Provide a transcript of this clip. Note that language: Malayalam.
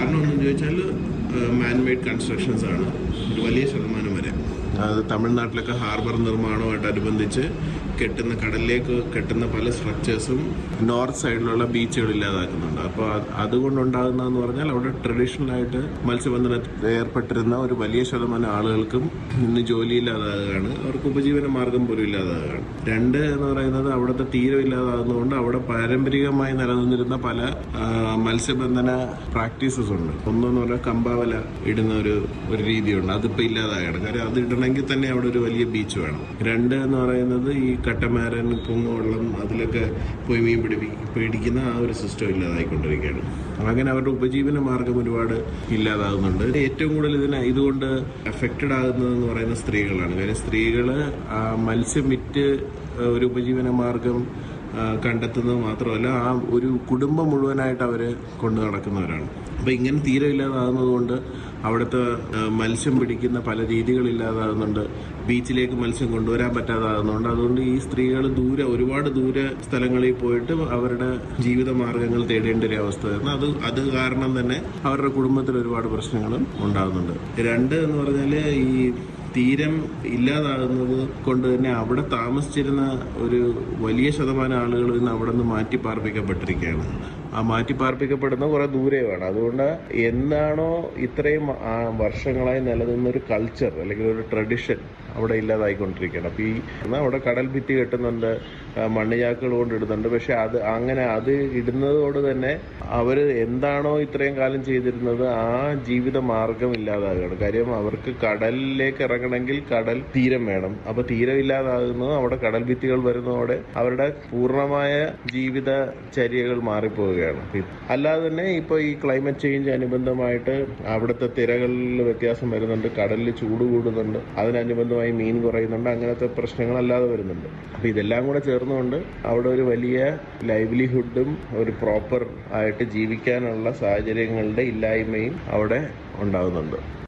കാരണം ഒന്നും ചോദിച്ചാൽ മാൻമെയ്ഡ് കൺസ്ട്രക്ഷൻസ് ആണ് ഒരു വലിയ ശതമാനം വരെ അത് തമിഴ്നാട്ടിലൊക്കെ ഹാർബർ നിർമ്മാണവുമായിട്ടനുബന്ധിച്ച് കെട്ടുന്ന കടലിലേക്ക് കെട്ടുന്ന പല സ്ട്രക്ചേഴ്സും നോർത്ത് സൈഡിലുള്ള ബീച്ചുകൾ ഇല്ലാതാക്കുന്നുണ്ട് അപ്പോൾ അതുകൊണ്ടുണ്ടാകുന്നതെന്ന് പറഞ്ഞാൽ അവിടെ ട്രഡീഷണൽ ആയിട്ട് മത്സ്യബന്ധനത്തിൽ ഏർപ്പെട്ടിരുന്ന ഒരു വലിയ ശതമാനം ആളുകൾക്കും ഇന്ന് ജോലിയില്ലാതാകുകയാണ് അവർക്ക് ഉപജീവന മാർഗം പോലും ഇല്ലാതാകുകയാണ് രണ്ട് എന്ന് പറയുന്നത് അവിടുത്തെ തീരം ഇല്ലാതാകുന്നതുകൊണ്ട് അവിടെ പാരമ്പരികമായി നിലനിന്നിരുന്ന പല ആ, മത്സ്യബന്ധന പ്രാക്ടീസസ് ഉണ്ട് ഒന്നെന്ന് പറഞ്ഞാൽ കമ്പാവല ഇടുന്ന ഒരു ഒരു രീതിയുണ്ട് അതിപ്പോൾ ഇല്ലാതാകണം കാര്യം അത് ഇടണമെങ്കിൽ തന്നെ അവിടെ ഒരു വലിയ ബീച്ച് വേണം രണ്ട് എന്ന് പറയുന്നത് ഈ കട്ടമാരൻ പൊങ്ങുവെള്ളം അതിലൊക്കെ പോയി മീൻ പിടിപ്പി പിടിക്കുന്ന ആ ഒരു സിസ്റ്റം ഇല്ലാതായിക്കൊണ്ടിരിക്കുകയാണ് അങ്ങനെ അവരുടെ ഉപജീവന മാർഗം ഒരുപാട് ഇല്ലാതാകുന്നുണ്ട് ഏറ്റവും കൂടുതൽ ഇതിന് ഇതുകൊണ്ട് അഫക്റ്റഡ് ആകുന്നതെന്ന് പറയുന്ന സ്ത്രീകളാണ് കാര്യം സ്ത്രീകൾ മത്സ്യം വിറ്റ് ആ, ഒരു ഉപജീവന മാർഗം ആ, കണ്ടെത്തുന്നത് മാത്രമല്ല ആ ഒരു കുടുംബം മുഴുവനായിട്ട് അവർ കൊണ്ടു നടക്കുന്നവരാണ് അപ്പോൾ ഇങ്ങനെ തീരെ ഇല്ലാതാകുന്നത് കൊണ്ട് അവിടുത്തെ ആ, മത്സ്യം പിടിക്കുന്ന പല രീതികളില്ലാതാകുന്നുണ്ട് ബീച്ചിലേക്ക് മത്സ്യം കൊണ്ടുവരാൻ പറ്റാതാകുന്നുണ്ട് അതുകൊണ്ട് ഈ സ്ത്രീകൾ ദൂരെ ഒരുപാട് ദൂരെ സ്ഥലങ്ങളിൽ പോയിട്ട് അവരുടെ ജീവിത മാർഗങ്ങൾ തേടേണ്ട ഒരു അവസ്ഥ വരുന്നു അത് അത് കാരണം തന്നെ അവരുടെ കുടുംബത്തിൽ ഒരുപാട് പ്രശ്നങ്ങളും ഉണ്ടാകുന്നുണ്ട് രണ്ട് എന്ന് പറഞ്ഞാൽ ഈ തീരം ഇല്ലാതാകുന്നത് കൊണ്ട് തന്നെ അവിടെ താമസിച്ചിരുന്ന ഒരു വലിയ ശതമാനം ആളുകൾ ഇന്ന് അവിടെ നിന്ന് മാറ്റി പാർപ്പിക്കപ്പെട്ടിരിക്കുകയാണ് ആ മാറ്റി പാർപ്പിക്കപ്പെടുന്ന കുറെ ദൂരെയാണ് അതുകൊണ്ട് എന്താണോ ഇത്രയും ആ, വർഷങ്ങളായി നിലനിന്ന ഒരു കൾച്ചർ അല്ലെങ്കിൽ ഒരു ട്രഡിഷൻ അവിടെ ഇല്ലാതായിക്കൊണ്ടിരിക്കുകയാണ് അപ്പോൾ ഈ എന്നാ അവിടെ കടൽ ഭിത്തി കെട്ടുന്നുണ്ട് ആ, മണ്ണുചാക്കുകൾ കൊണ്ട് ഇടുന്നുണ്ട് പക്ഷെ അത് അങ്ങനെ അത് ഇടുന്നതോട് തന്നെ അവർ എന്താണോ ഇത്രയും കാലം ചെയ്തിരുന്നത് ആ ജീവിത മാർഗം ഇല്ലാതാകുകയാണ് കാര്യം അവർക്ക് കടലിലേക്ക് ഇറങ്ങണമെങ്കിൽ കടൽ തീരം വേണം അപ്പൊ തീരം ഇല്ലാതാകുന്നു അവിടെ കടൽ ഭിത്തികൾ വരുന്നതോടെ അവരുടെ പൂർണ്ണമായ ജീവിത ചര്യകൾ മാറിപ്പോവുകയാണ് അല്ലാതെ തന്നെ ഇപ്പൊ ഈ ക്ലൈമറ്റ് ചേഞ്ച് അനുബന്ധമായിട്ട് അവിടുത്തെ തിരകളിൽ വ്യത്യാസം വരുന്നുണ്ട് കടലിൽ ചൂട് കൂടുന്നുണ്ട് അതിനനുബന്ധമായി മീൻ കുറയുന്നുണ്ട് അങ്ങനത്തെ പ്രശ്നങ്ങൾ അല്ലാതെ വരുന്നുണ്ട് അപ്പൊ ഇതെല്ലാം കൂടെ ചേർന്നുകൊണ്ട് അവിടെ ഒരു വലിയ ലൈവ്ലിഹുഡും ഒരു പ്രോപ്പർ ആയിട്ട് ജീവിക്കാനുള്ള സാഹചര്യങ്ങളുടെ ഇല്ലായ്മയും അവിടെ ഉണ്ടാകുന്നുണ്ട്